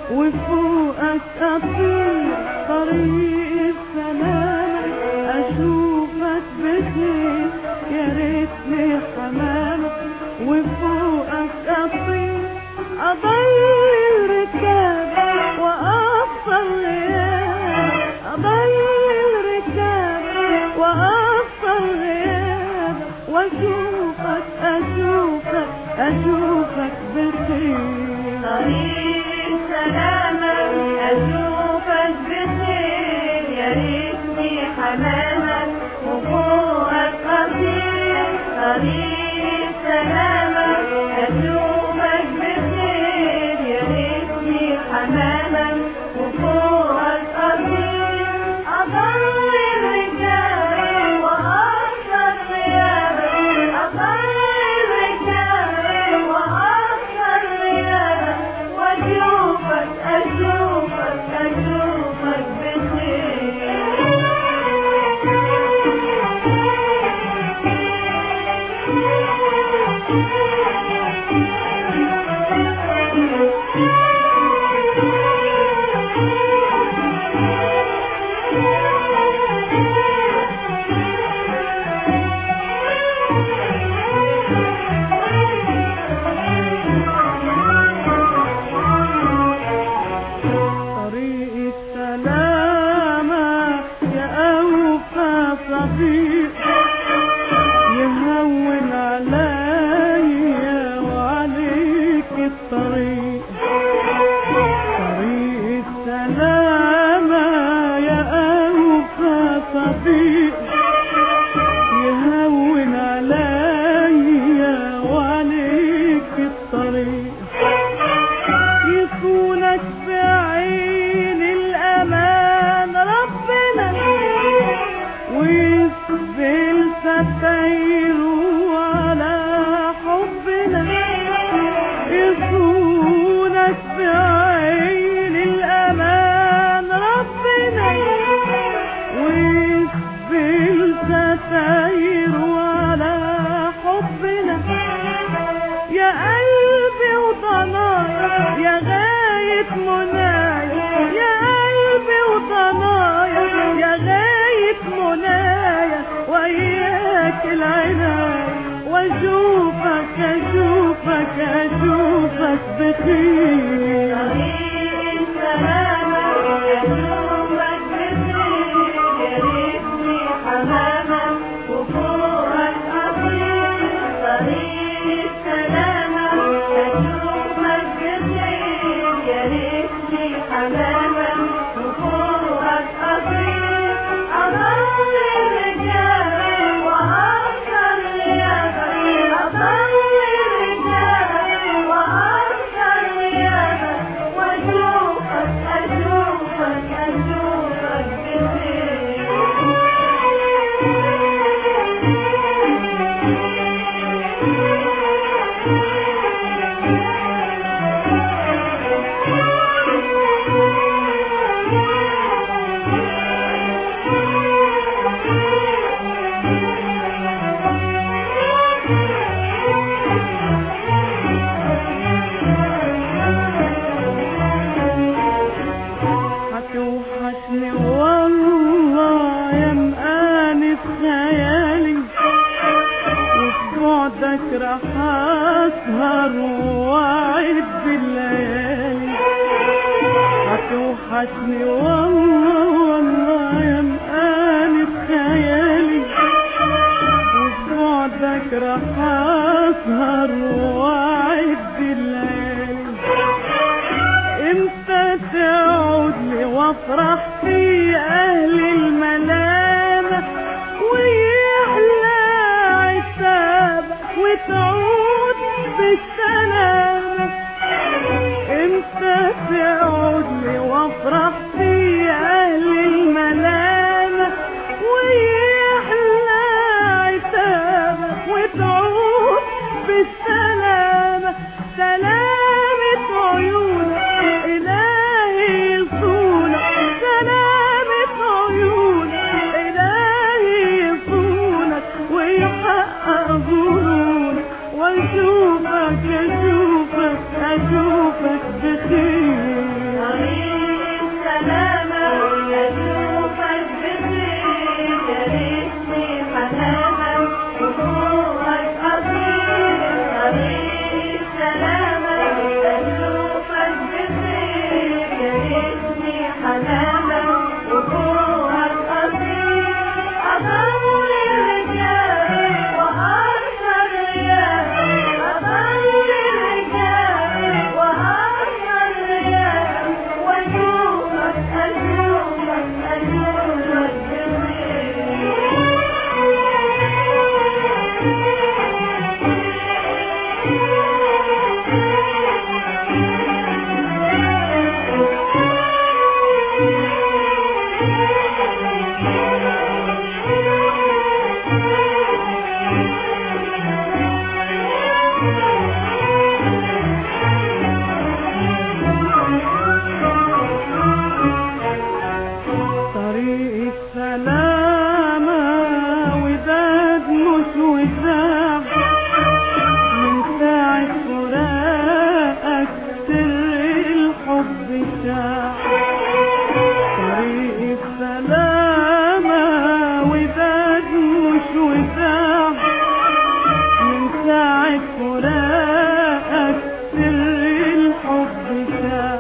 وفوقك أطير طريق السلامة أشوفك بخير يا ريتني حمامة وفوقك أطير أضيع ركابة وأفضل غياب أضيع ركابة وأفضل غياب وأشوفك أشوفك أشوفك بخير طريق سلامة أشوفك بخير يا ريتني حمامة وفوقك أطير طريق سلامة أشوفك بخير يا ريتني حمامة وفوقك أطير أضل الرجال وأكثر غيابك أضل الرجال وأكثر غيابك وأشوفك أشوفك أشوفك طريق السلامة يا أوفى صديق يهون عليا وعليك الطريق طريق السلامة يا أوفى صديق يهون عليا وعليك الطريق يكونك في عين الأمان ربنا ويقبل ستايره على حبنا يكونك في عين الأمان ربنا ويقبل ستايره على حبنا يا قلبي وضنايا يا غاية منايا يا قلبي وضنايا يا غاية منايا وياك العناية واشوفك اشوفك اشوفك بخير طريق سلامة أشوفك بخير يا ريتني حمامة وفوقك أطير طريق سلامة أشوفك بخير يا ريتني حمامة وفوقك أطير أضل الرجال وأكثر غيابك أضل الرجال وأكثر غيابك وأشوفك أشوفك أشوفك هتوحشني والله يا مقاني في خيالي وفي بعدك راح اسهر واعد الليالي هتوحشني والله والله يا مقاني في خيالي وفي بعدك راح اسهر واعد الليالي امتى تعود لي وافرح في اهل الملامة ويحلى عتابك وتعود بالسلامة امتى تعود لي وافرح في اهل الملامة ويحلى عتابك وتعود بالسلامة سلامة عيونك إلهي يصونك سلامة عيونك إلهي يصونك ويحقق ظنونك واشوفك اشوفك اشوفك بخير مش وساع من ساعة فراقك سر الحب ساع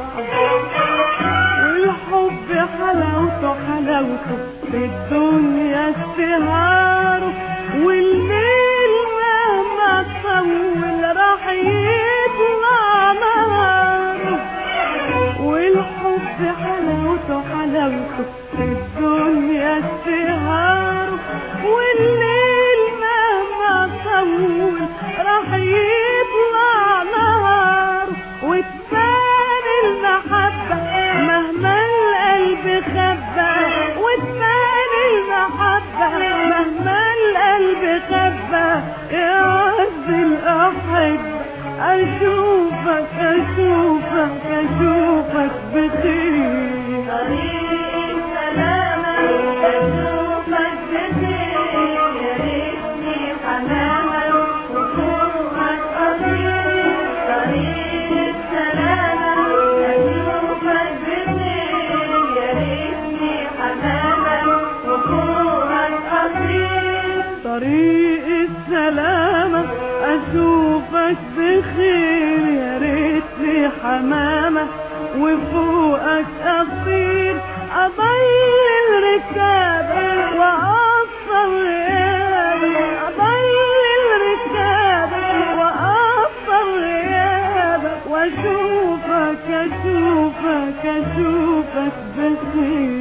والحب حلاوته حلاوته في الدنيا استهاره والليل مهما طول راح يطلع نهاره والحب حلاوته حلاوته في الدنيا استهاره والليل مهما طول راح يطلع نهار وتبان المحبة مهما القلب خبى وتبان المحبة مهما القلب خبى يا عز الأحبة أشوفك أشوفك أشوفك بخير طريق السلامة أشوفك بخير يا ريتني حمامة وفوقك أطير طريق السلامة أشوفك بخير يا ريتني حمامة وفوقك أطير طريق السلامة أشوفك بخير يا ريتني حمامة وفوقك أطير أضل الركاب وأوصل غيابك أضل الركاب وأوصل غيابك وأشوفك أشوفك أشوفك بخير